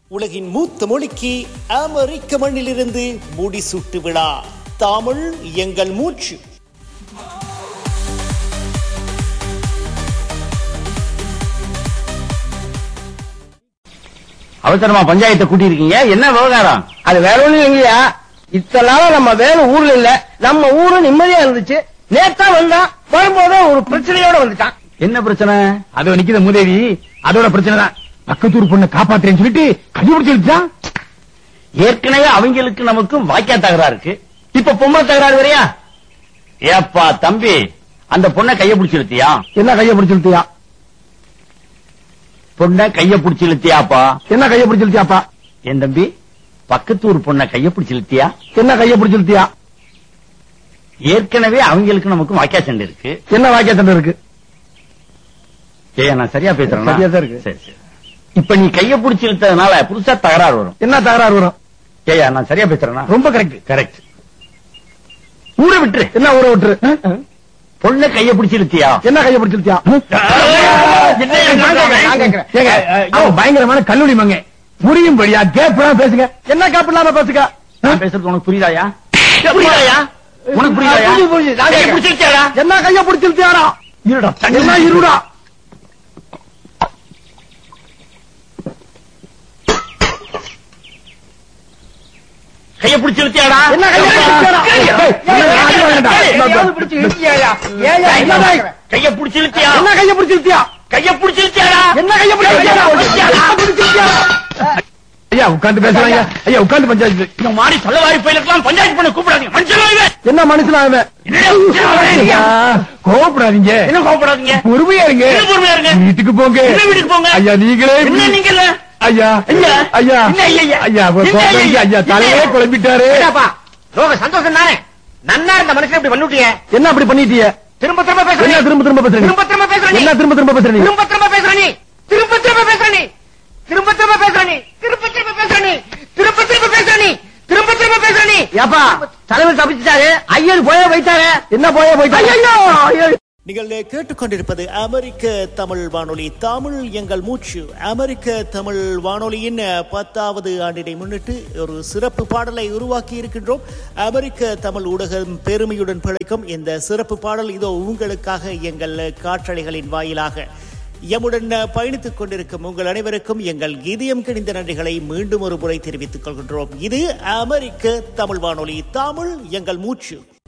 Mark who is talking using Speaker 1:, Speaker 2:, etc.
Speaker 1: உலகின் மூத்த மொழிக்கு அமெரிக்க மண்ணிலிருந்து முடிசூட்டு விழா தமிழ் எங்கள் மூச்சு
Speaker 2: அவசரமா பஞ்சாயத்தை கூட்டி இருக்கீங்க என்ன விவகாரம்
Speaker 3: அது வேற ஒண்ணும் இல்லையா இத்தனை நாளா நம்ம வேலை ஊர்ல இல்ல நம்ம ஊரு நிம்மதியா இருந்துச்சு நேத்தா வந்தான் வரும்போதே ஒரு பிரச்சனையோட வந்துட்டான்
Speaker 2: என்ன பிரச்சனை
Speaker 4: அதோ நிக்குத மூதேவி அதோட பிரச்சனை தான் பக்கத்தூர் பொண்ணை காப்பாத்துறேன்னு சொல்லிட்டு கண்டுபிடிச்சு வச்சுட்டான்
Speaker 2: ஏற்கனவே அவங்களுக்கு நமக்கும் வாய்க்கா தகராறு இருக்கு இப்ப பொம்மை தகராறு வரையா ஏப்பா தம்பி அந்த பொண்ணை கைய பிடிச்சு இழுத்தியா
Speaker 4: என்ன கைய பிடிச்சு இழுத்தியா
Speaker 2: பொண்ணை கைய பிடிச்சு இழுத்தியாப்பா
Speaker 4: என்ன கைய பிடிச்சு இழுத்தியாப்பா
Speaker 2: என் தம்பி பக்கத்தூர் பொண்ணை கைய பிடிச்சு இழுத்தியா
Speaker 4: என்ன கைய பிடிச்சு இழுத்தியா
Speaker 2: ஏற்கனவே அவங்களுக்கு நமக்கும் வாய்க்கா சண்டை இருக்கு
Speaker 4: என்ன வாக்கிய தண்டை இருக்கு
Speaker 2: ஏய் நான் சரியா பேசுறேன்
Speaker 4: சரியா தான் இருக்கு.
Speaker 2: சரி சரி இப்ப நீ கைய பிடிச்சு இழுத்ததுனால புதுசா தகராறு வரும்
Speaker 4: என்ன தகராறு வரும்
Speaker 2: ஏயா நான் சரியா பேசுறேனா
Speaker 4: ரொம்ப கரெக்ட்
Speaker 2: கரெக்ட் ஊரை விட்டுரு
Speaker 4: என்ன ஊற விட்டுரு
Speaker 2: பொண்ணை கைய பிடிச்சு இழுத்தியா
Speaker 4: என்ன கைய பிடிச்சு இழுத்தியா
Speaker 2: நான் கேக்குறேன்.
Speaker 4: ஏங்க, அவன் பயங்கரமான கல்லூரி மங்க புரியும்படியா கேப்லாம் பேசுங்க என்ன கேப் இல்லாம பேசுங்க
Speaker 2: நான் பேசுறது உனக்கு புரியுதாயா புரியுதாயா உனக்கு புரியுதாயா
Speaker 3: புரியுது, புரியுது. நான்
Speaker 2: கையை
Speaker 3: கேக்குறேன்.
Speaker 2: பிடிச்சு இழுத்தியாடா?
Speaker 4: என்ன கைய பிடிச்சு இழுத்தியாரா இருடா என்ன இருடா
Speaker 2: கைய பிடிச்சு இழுத்தியாடா?
Speaker 4: என்ன கைய பிடிச்சு இழுத்தியாடா?
Speaker 2: கைய-
Speaker 4: ஏய், என்ன கைய வேண்டாம்.
Speaker 3: எதையாவது பிடிச்சு இழுத்தியாயா? ஏயா
Speaker 4: என்ன
Speaker 3: என்ன
Speaker 4: கைய-
Speaker 2: கைய பிடிச்சு இழுத்தியா?
Speaker 4: என்ன கைய பிடிச்சு இழுத்தியா
Speaker 2: கைய பிடிச்சு இழுத்தியாடா?
Speaker 4: என்ன கைய பிடிச்சு இழுத்தியாரா? கைய பிடிச்சு இழுத்தியாரா? ஐயா உட்கார்ந்து பேசுறாங்க ஐயா உட்கார்ந்து பஞ்சாயத்து
Speaker 2: இந்த மாதிரி சொல்லவாரி போயிருக்கலாம் பஞ்சாயத்து பண்ண கூப்பிடாதீங்க மனுஷனா இவன்?
Speaker 4: என்ன மனுஷனா அவன் ஐயா, கோவப்படாதீங்க
Speaker 2: என்ன கோவப்படாதீங்க
Speaker 4: பொறுமையா இருங்க
Speaker 2: என்ன பொறுமையா இருங்க?
Speaker 4: வீட்டுக்கு போங்க
Speaker 2: என்ன வீட்டுக்கு போங்க?
Speaker 4: ஐயா நீங்களே
Speaker 2: என்ன நீங்க இல்ல?
Speaker 4: ஐயா
Speaker 2: ஐயா.
Speaker 4: ஐயா
Speaker 2: என்ன ஐயா?
Speaker 4: ஐயா
Speaker 2: என்ன
Speaker 4: கோவப்படாதீங்க.
Speaker 2: ஐயா?
Speaker 4: ஐயா தலையே
Speaker 2: என்ன?
Speaker 4: குழம்பிட்டாரு
Speaker 3: என்னப்பா ரொம்ப சந்தோஷம் தானே நன்னா இருந்த மனுஷன் இப்படி பண்ணிட்டீங்க
Speaker 4: என்ன அப்படி பண்ணிட்டீங்க
Speaker 3: திரும்ப திரும்ப
Speaker 4: என்ன
Speaker 3: பேசுறீங்க
Speaker 4: திரும்ப திரும்ப பேசுறீங்க
Speaker 3: திரும்ப திரும்ப பேசுற நீ
Speaker 4: என்ன திரும்ப திரும்ப பேசுறீங்க
Speaker 3: திரும்ப திரும்ப பேசுற நீ திரும்ப திரும்ப பேசுற நீ திரும்ப திரும்ப பேசுற நீ திரும்ப திரும்ப பேசுற நீ திரும்ப திரும்ப பேசுற நீ திரும்ப திரும்ப பேசுற நீ ஏப்பா தலைவர் தப்பிச்சிட்டாரு ஐயர் போய வைத்தாரு
Speaker 4: என்ன போய போயிட்டாங்க ஐயோ
Speaker 1: நீங்கள் கேட்டுக்கொண்டிருப்பது அமெரிக்க தமிழ் வானொலி தமிழ் எங்கள் மூச்சு அமெரிக்க தமிழ் வானொலியின் பத்தாவது ஆண்டினை முன்னிட்டு ஒரு சிறப்பு பாடலை உருவாக்கி இருக்கின்றோம் அமெரிக்க தமிழ் ஊடகம் பெருமையுடன் பிழைக்கும் இந்த சிறப்பு பாடல் இதோ உங்களுக்காக எங்கள் காற்றலைகளின் வாயிலாக எம்முடன் பயணித்துக் கொண்டிருக்கும் உங்கள் அனைவருக்கும் எங்கள் இதயம் கிணிந்த நன்றிகளை மீண்டும் ஒரு முறை தெரிவித்துக் கொள்கின்றோம் இது அமெரிக்க தமிழ் வானொலி தமிழ் எங்கள் மூச்சு